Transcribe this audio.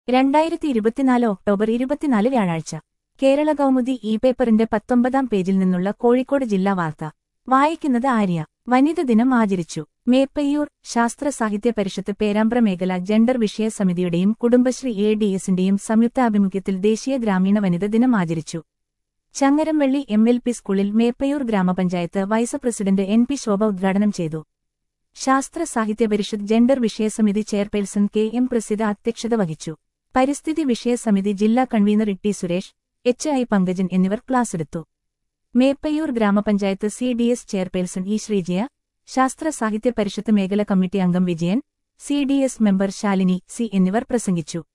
രണ്ടായിരത്തി ഇരുപത്തിനാല് ഒക്ടോബർ ഇരുപത്തിനാല് വ്യാഴാഴ്ച കേരള കൗമുദി ഇ പേപ്പറിന്റെ പത്തൊമ്പതാം പേജിൽ നിന്നുള്ള കോഴിക്കോട് ജില്ലാ വാർത്ത വായിക്കുന്നത് ആര്യ വനിത ദിനം ആചരിച്ചു മേപ്പയ്യൂർ ശാസ്ത്ര സാഹിത്യ പരിഷത്ത് പേരാമ്പ്ര മേഖല ജെൻഡർ വിഷയ സമിതിയുടെയും കുടുംബശ്രീ എ ഡി എസിന്റെയും സംയുക്താഭിമുഖ്യത്തിൽ ദേശീയ ഗ്രാമീണ വനിത ദിനം ആചരിച്ചു ചങ്ങരംവള്ളി എം എൽ പി സ്കൂളിൽ മേപ്പയ്യൂർ ഗ്രാമപഞ്ചായത്ത് vice president N P Shobha ഉദ്ഘാടനം ചെയ്തു ശാസ്ത്ര സാഹിത്യ പരിഷത്ത് ജെൻഡർ വിഷയസമിതി ചെയർപേഴ്സൺ കെ എം പ്രസിദ്ധ അധ്യക്ഷത വഹിച്ചു പരിസ്ഥിതി വിഷയസമിതി ജില്ലാ convener Itti Suresh H I Pankajan എന്നിവർ ക്ലാസ്സെടുത്തു മേപ്പയ്യൂർ ഗ്രാമപഞ്ചായത്ത് C D S chairperson E Sreejaya Sasthra Sahithya Parishad മേഖല കമ്മിറ്റി അംഗം Vijayan C D S member Shalini C എന്നിവർ പ്രസംഗിച്ചു